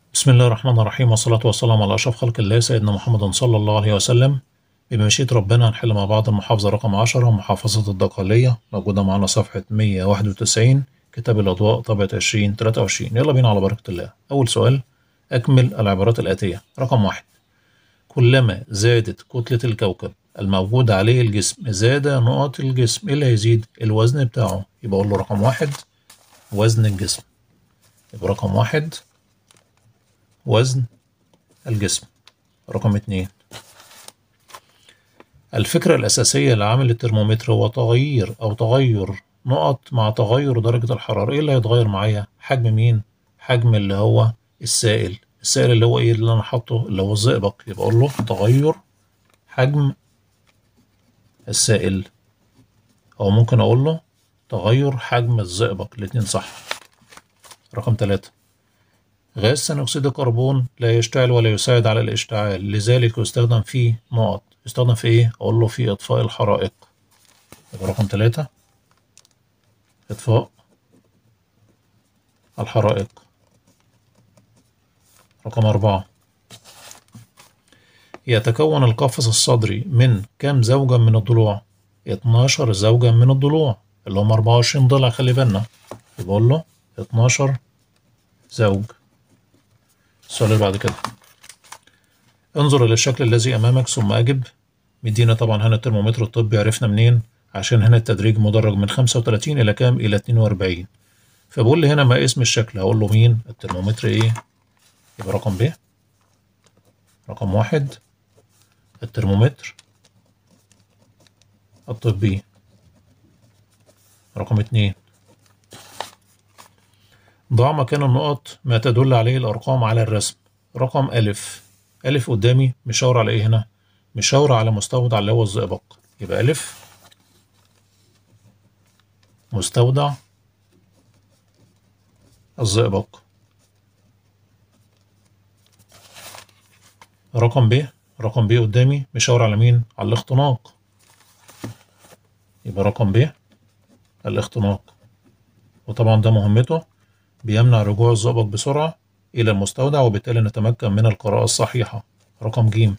بسم الله الرحمن الرحيم والصلاة والسلام على أشرف خلق الله سيدنا محمد صلى الله عليه وسلم بمشيئة ربنا هنحل مع بعض المحافظة رقم 10 محافظة الدقهلية موجودة معانا صفحة 191 كتاب الأضواء طبعة 2023 يلا بينا على بركة الله أول سؤال أكمل العبارات الآتية رقم واحد كلما زادت كتلة الكوكب الموجود عليه الجسم زاد نقط الجسم إيه اللي هيزيد الوزن بتاعه يبقى أقول له رقم واحد وزن الجسم يبقى رقم واحد وزن الجسم رقم اتنين الفكرة الأساسية لعمل الترمومتر هو تغيير أو تغير نقط مع تغير درجة الحرارة إيه اللي هيتغير معايا حجم مين حجم اللي هو السائل السائل اللي هو إيه اللي أنا حاطه اللي هو الزئبق يبقى أقول له تغير حجم السائل أو ممكن أقول له تغير حجم الزئبق الاتنين صح رقم تلاتة غاز ثاني أكسيد الكربون لا يشتعل ولا يساعد على الاشتعال لذلك يستخدم فيه نقط يستخدم في إيه؟ أقول له في إطفاء الحرائق يبقى رقم تلاتة إطفاء الحرائق رقم أربعة يتكون القفص الصدري من كم زوجا من الضلوع؟ 12 زوجا من الضلوع اللي هم 24 ضلع خلي بالنا يبقى أقول له 12 زوج السؤال اللي بعد كده انظر إلى الشكل الذي أمامك ثم أجب مدينا طبعا هنا الترمومتر الطبي عرفنا منين عشان هنا التدريج مدرج من 35 إلى كام إلى 42 فبقول لي هنا ما اسم الشكل هقول له مين الترمومتر إيه يبقى رقم ب رقم واحد الترمومتر الطبي رقم اتنين ضع مكان النقط ما تدل عليه الأرقام على الرسم رقم ألف ألف قدامي مشاور على إيه هنا؟ مشاور على مستودع اللي هو الزئبق يبقى ألف مستودع الزئبق رقم ب رقم ب قدامي مشاور على مين؟ على الاختناق يبقى رقم ب الاختناق وطبعا ده مهمته بيمنع رجوع الزئبق بسرعة إلى المستودع وبالتالي نتمكن من القراءة الصحيحة رقم ج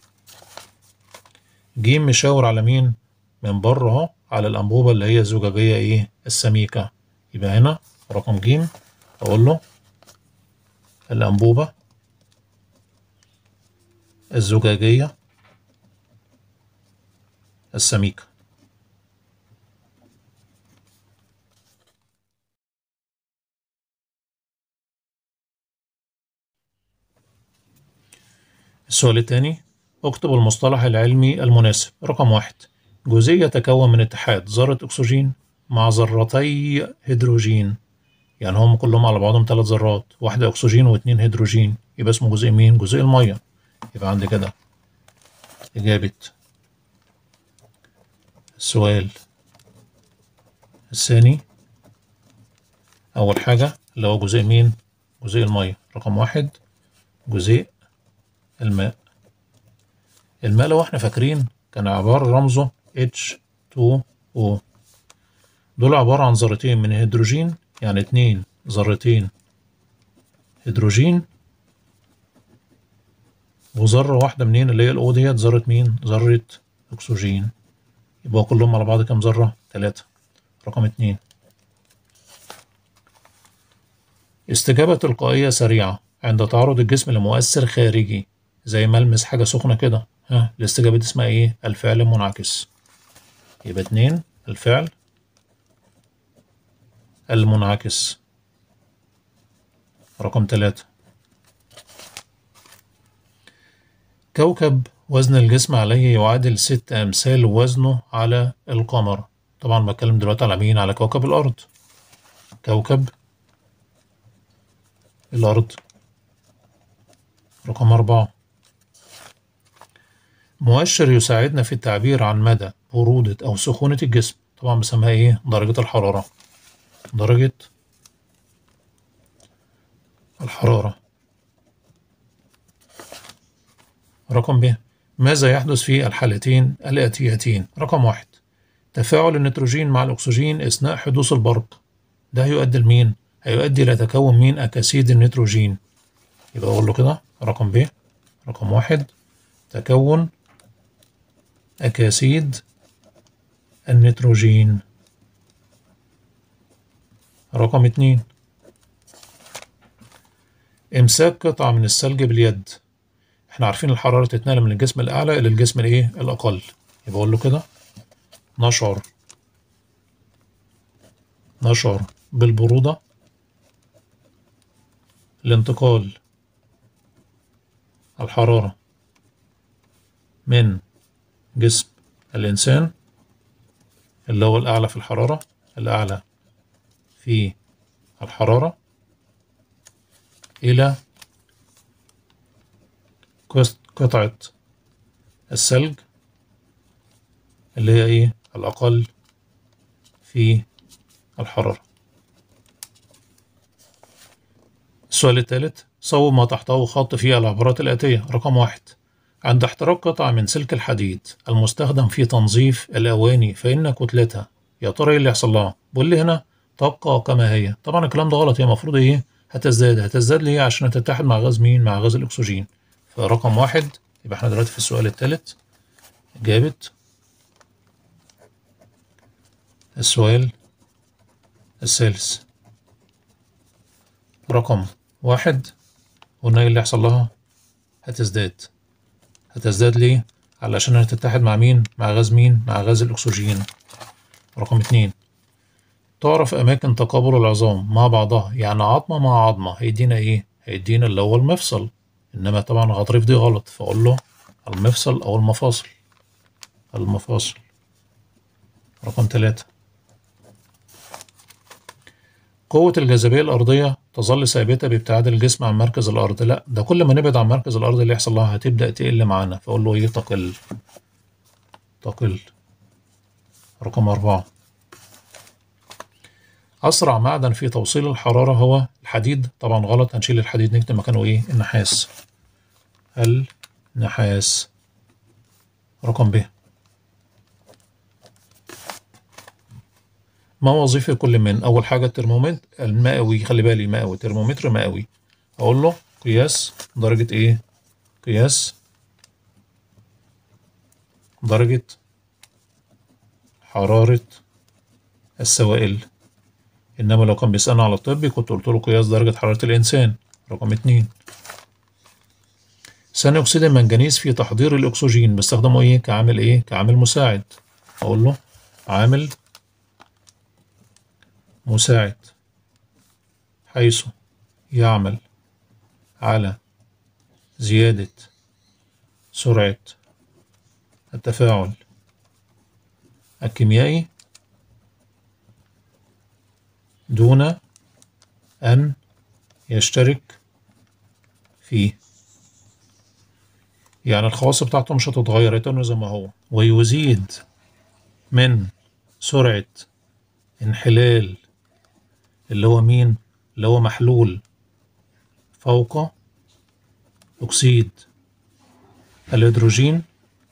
ج مشاور على مين؟ من بره اهو على الأنبوبة اللي هي الزجاجية إيه؟ السميكة يبقى هنا رقم ج أقول له الأنبوبة الزجاجية السميكة السؤال الثاني اكتب المصطلح العلمي المناسب رقم واحد جزيء يتكون من اتحاد ذرة أكسجين مع ذرتي هيدروجين يعني هم كلهم على بعضهم ثلاث ذرات واحدة أكسجين واثنين هيدروجين يبقى اسمه جزيء مين؟ جزيء المية يبقى عندي كده إجابة السؤال الثاني أول حاجة اللي هو جزيء مين؟ جزيء المية رقم واحد جزيء الماء الماء لو احنا فاكرين كان عبارة رمزه H2O دول عبارة عن ذرتين من الهيدروجين يعني اتنين ذرتين هيدروجين وذرة واحدة منين اللي هي الأو ديت ذرة مين؟ ذرة أكسجين يبقى كلهم على بعض كام ذرة؟ تلاتة رقم اتنين استجابة تلقائية سريعة عند تعرض الجسم لمؤثر خارجي زي ما المس حاجة سخنة كده ها الاستجابة دي اسمها ايه؟ الفعل المنعكس يبقى اتنين الفعل المنعكس رقم تلاتة كوكب وزن الجسم عليه يعادل ست أمثال وزنه على القمر طبعا بتكلم دلوقتي على مين؟ على كوكب الأرض كوكب الأرض رقم أربعة مؤشر يساعدنا في التعبير عن مدى برودة أو سخونة الجسم طبعا بنسميها إيه؟ درجة الحرارة درجة الحرارة رقم ب ماذا يحدث في الحالتين الآتيتين رقم واحد تفاعل النيتروجين مع الأكسجين أثناء حدوث البرق ده هيؤدي لمين؟ هيؤدي إلى تكون مين أكاسيد النيتروجين يبقى أقول له كده رقم ب رقم واحد تكون أكاسيد النيتروجين رقم اتنين إمساك قطعة من الثلج باليد احنا عارفين الحرارة تتنقل من الجسم الأعلى إلى الجسم الإيه الأقل يبقى أقول له كده نشعر نشعر بالبرودة لانتقال الحرارة من جسم الإنسان اللي هو الأعلى في الحرارة الأعلى في الحرارة إلى قطعة الثلج اللي هي إيه الأقل في الحرارة السؤال الثالث صوب ما تحته خط فيه العبارات الآتية رقم واحد عند احتراق قطعة من سلك الحديد المستخدم في تنظيف الأواني فإن كتلتها يا ترى إيه اللي يحصل لها؟ بيقول لي هنا تبقى كما هي طبعا الكلام ده غلط هي المفروض إيه؟ هتزداد هتزداد ليه؟ عشان تتحد مع غاز مين؟ مع غاز الأكسجين فرقم واحد يبقى احنا دلوقتي في السؤال الثالث إجابة السؤال الثالث رقم واحد قلنا ايه اللي يحصل لها هتزداد هتزداد ليه علشان هتتحد مع مين مع غاز مين مع غاز الأكسجين رقم اتنين تعرف أماكن تقابل العظام مع بعضها يعني عظمة مع عظمة هيدينا إيه؟ هيدينا اللي هو المفصل إنما طبعا الغضاريف دي غلط فأقول له المفصل أو المفاصل المفاصل رقم تلاتة قوة الجاذبية الأرضية تظل ثابتة بابتعاد الجسم عن مركز الأرض لا ده كل ما نبعد عن مركز الأرض اللي يحصل لها هتبدأ تقل معانا فأقول له إيه تقل تقل رقم أربعة أسرع معدن في توصيل الحرارة هو الحديد طبعا غلط هنشيل الحديد نكتب مكانه إيه النحاس النحاس رقم ب ما وظيفة كل من أول حاجة الترمومتر المائوي خلي بالي مائوي ترمومتر مائوي أقول له قياس درجة إيه قياس درجة حرارة السوائل إنما لو كان بيسألنا على الطبي كنت قلت له قياس درجة حرارة الإنسان رقم اتنين ثاني أكسيد المنجنيز في تحضير الأكسجين بستخدمه إيه كعامل إيه كعامل مساعد أقول له عامل مساعد حيث يعمل على زيادة سرعة التفاعل الكيميائي دون أن يشترك فيه يعني الخواص بتاعته مش هتتغير يتنه زي ما هو ويزيد من سرعة انحلال اللي هو مين اللي هو محلول فوق أكسيد الهيدروجين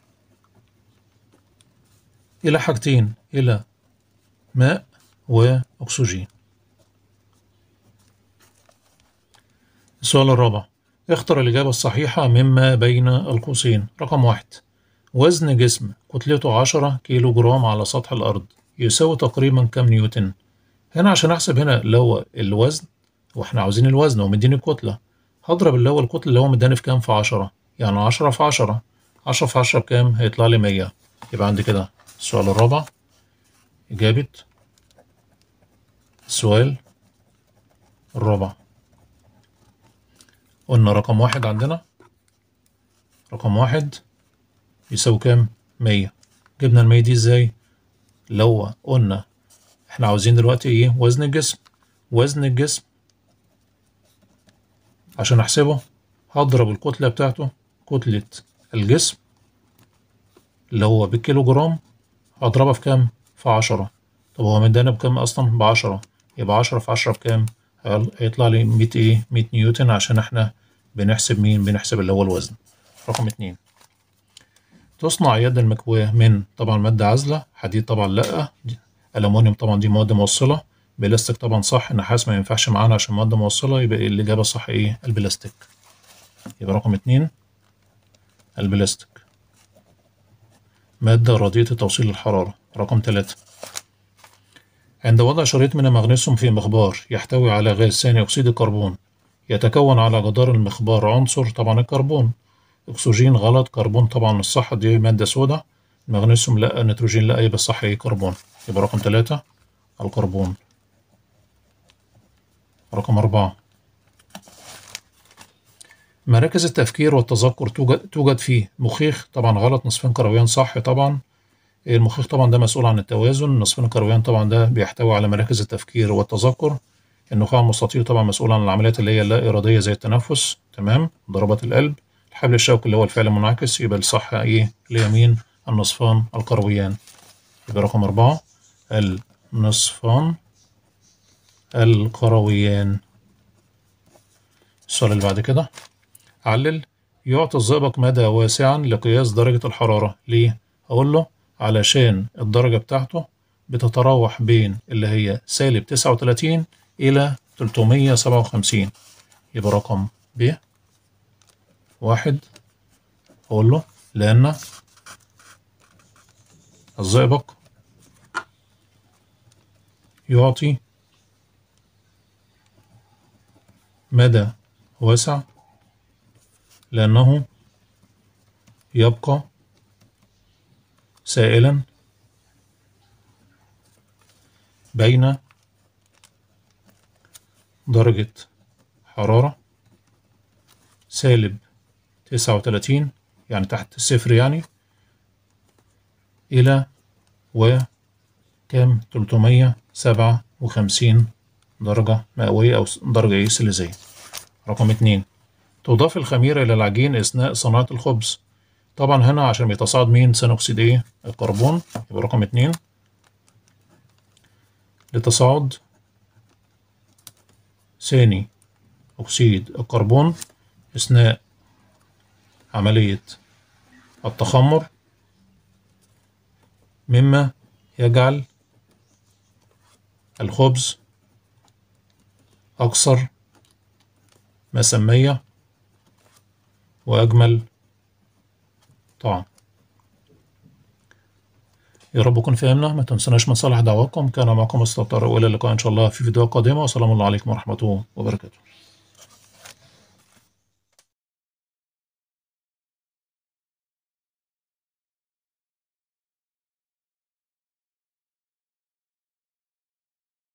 إلى حاجتين إلى ماء وأكسجين السؤال الرابع اختر الإجابة الصحيحة مما بين القوسين رقم واحد وزن جسم كتلته عشرة كيلو جرام على سطح الأرض يساوي تقريبا كم نيوتن هنا عشان أحسب هنا اللي هو الوزن وإحنا عاوزين الوزن ومديني الكتلة هضرب اللي هو الكتلة اللي هو مداني في كام في عشرة يعني عشرة في عشرة عشرة في عشرة بكام هيطلع لي مية يبقى عندي كده السؤال الرابع إجابة السؤال الرابع قلنا رقم واحد عندنا رقم واحد يساوي كام؟ مية جبنا المية دي ازاي؟ لو قلنا احنا عاوزين دلوقتي ايه؟ وزن الجسم وزن الجسم عشان احسبه هضرب الكتلة بتاعته كتلة الجسم اللي هو بالكيلو جرام هضربها في كام؟ في عشرة طب هو مدانا بكام أصلا؟ بعشرة يبقى عشرة في عشرة بكام؟ هيطلع لي مية ايه؟ مية نيوتن عشان احنا بنحسب مين؟ بنحسب اللي هو الوزن. رقم اتنين تصنع يد المكواه من طبعا مادة عازلة حديد طبعا لأ ألمونيوم طبعا دي مواد موصلة بلاستيك طبعا صح نحاس ما ينفعش معانا عشان مواد موصلة يبقى الإجابة الصح إيه؟ البلاستيك. يبقى رقم اتنين البلاستيك مادة رديئة توصيل الحرارة رقم تلاتة عند وضع شريط من المغنيسيوم في مخبار يحتوي على غاز ثاني أكسيد الكربون يتكون على جدار المخبار عنصر طبعا الكربون أكسجين غلط كربون طبعا الصح دي مادة سوداء المغنيسيوم لا النيتروجين لا يبقى الصح ايه كربون يبقى رقم تلاتة الكربون رقم أربعة مراكز التفكير والتذكر توجد, توجد فيه مخيخ طبعا غلط نصفين كرويان صح طبعا المخيخ طبعا ده مسؤول عن التوازن نصفين الكرويان طبعا ده بيحتوي على مراكز التفكير والتذكر النخاع المستطيل طبعا مسؤول عن العمليات اللي هي اللا إرادية زي التنفس تمام ضربات القلب الحبل الشوكي اللي هو الفعل المنعكس يبقى الصح ايه اليمين النصفان الكرويان يبقى رقم أربعة النصفان الكرويان السؤال اللي بعد كده علل يعطي الزئبق مدى واسعا لقياس درجة الحرارة ليه؟ أقول له علشان الدرجة بتاعته بتتراوح بين اللي هي سالب تسعة وتلاتين إلى تلتمية سبعة وخمسين يبقى رقم ب واحد أقول له لأن الزئبق يعطي مدى واسع لأنه يبقى سائلا بين درجة حرارة سالب تسعة وتلاتين يعني تحت الصفر يعني إلى وكام تلتمية سبعة وخمسين درجة مئوية أو درجة سليزية رقم اتنين تضاف الخميرة إلى العجين أثناء صناعة الخبز طبعا هنا عشان بيتصاعد مين ثاني أكسيد إيه الكربون يبقى رقم اتنين لتصاعد ثاني أكسيد الكربون أثناء عملية التخمر مما يجعل الخبز أكثر مسمية وأجمل طعم يا رب نكون فهمنا ما تنسوناش من صالح دعواكم كان معكم استاذ طارق والى اللقاء ان شاء الله في فيديو قادمه والسلام عليكم ورحمه الله وبركاته